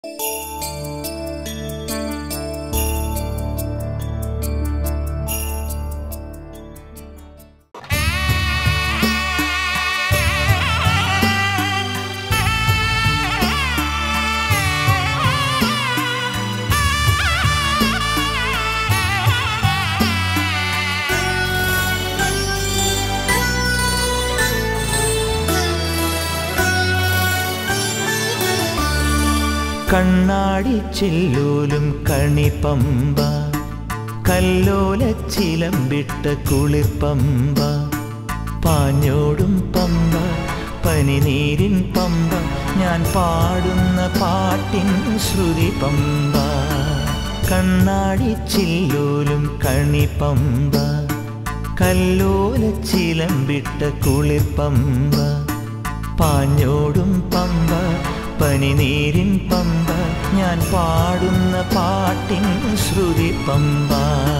കണ്ണാടി ചില്ലൂലും കണിപ്പമ്പ കല്ലോല ചിലമ്പിട്ട കുളിർപ്പമ്പ പാഞ്ഞോടും പമ്പ പനിനീരിൻ പമ്പ ഞാൻ പാടുന്ന പാട്ടിൻ ശ്രുതി പമ്പ കണ്ണാടി ചില്ലൂലും കണിപ്പമ്പ കല്ലോല ചിലമ്പിട്ട കുളിർപ്പമ്പ പാഞ്ഞോടും പമ്പ പനിനീരിൻ പമ്പ ഞാൻ പാടുന്ന പാട്ടിൻ ശ്രുതി പമ്പ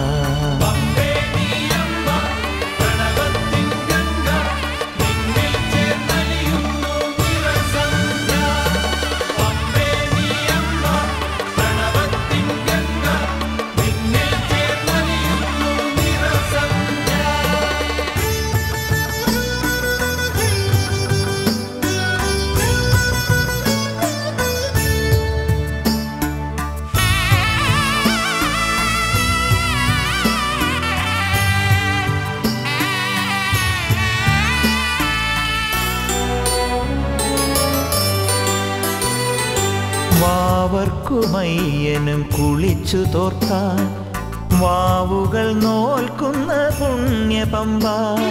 വാവർക്കുമയ്യനും കുളിച്ചു തോർത്താൻ വാവുകൾ നോൽക്കുന്ന പുണ്യപമ്പ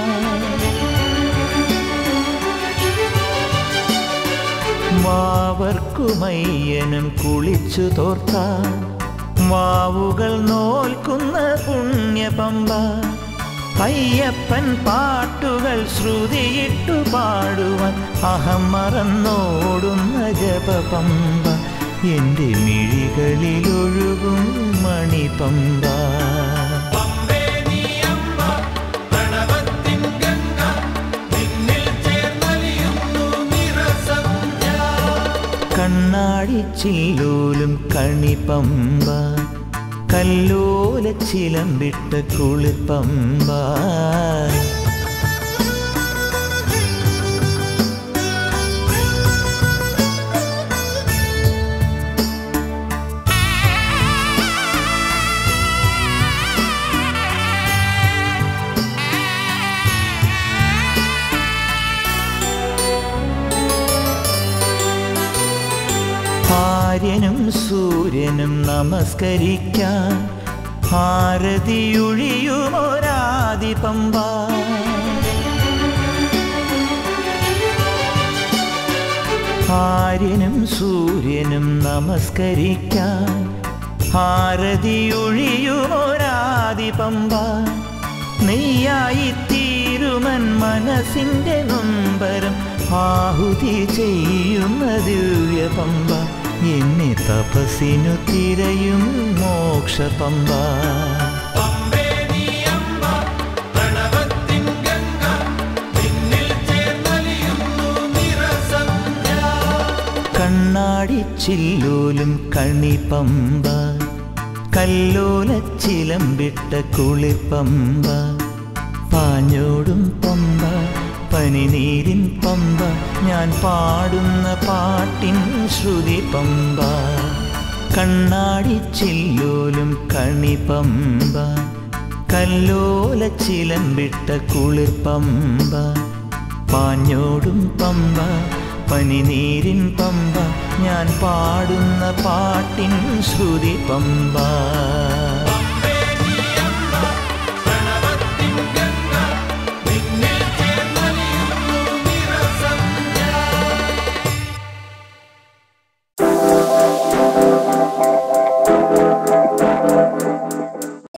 വാവർക്കുമയ്യനും കുളിച്ചു തോർത്താൻ വാവുകൾ നോൽക്കുന്ന പുണ്യപമ്പ അയ്യപ്പൻ പാട്ടുകൾ ശ്രുതിയിട്ടു പാടുവാൻ അഹം മറന്നോടുന്ന ജപപമ്പ എൻ്റെ മിഴികളിലൊഴുകും മണിപമ്പ കണ്ണാടി ചില്ലൂലും കണിപ്പമ്പ കല്ലോല ചിലമ്പിട്ട കുളിർപ്പമ്പ ആര്യനും സൂര്യനും നമസ്കരിക്കാൻ ആരതിയൊഴിയുമൊരാദി പമ്പ ആര്യനും സൂര്യനും നമസ്കരിക്കാൻ ആരതിയൊഴിയുമൊരാദി പമ്പ നെയ്യായി തീരുമൻ മനസ്സിൻ്റെ നൊമ്പരം ആഹുതി ചെയ്യുന്ന ദിവ്യ പമ്പ എന്നെ തപസ്സിനു തിരയും മോക്ഷ പമ്പ കണ്ണാടി ചില്ലൂലും കണിപ്പമ്പ കല്ലോല ചിലമ്പിട്ട കുളിപ്പമ്പ പാഞ്ഞോടും പമ്പ പനിനീരിൻ പമ്പ ഞാൻ പാടുന്ന പാട്ടിൻ ശ്രുതി പമ്പ കണ്ണാടി ചില്ലോലും കണിപ്പമ്പ കല്ലോല ചിലമ്പിട്ട കുളിർപ്പമ്പ പാഞ്ഞോടും പമ്പ പനിനീരിൻ പമ്പ ഞാൻ പാടുന്ന പാട്ടിൻ ശ്രുതി പമ്പ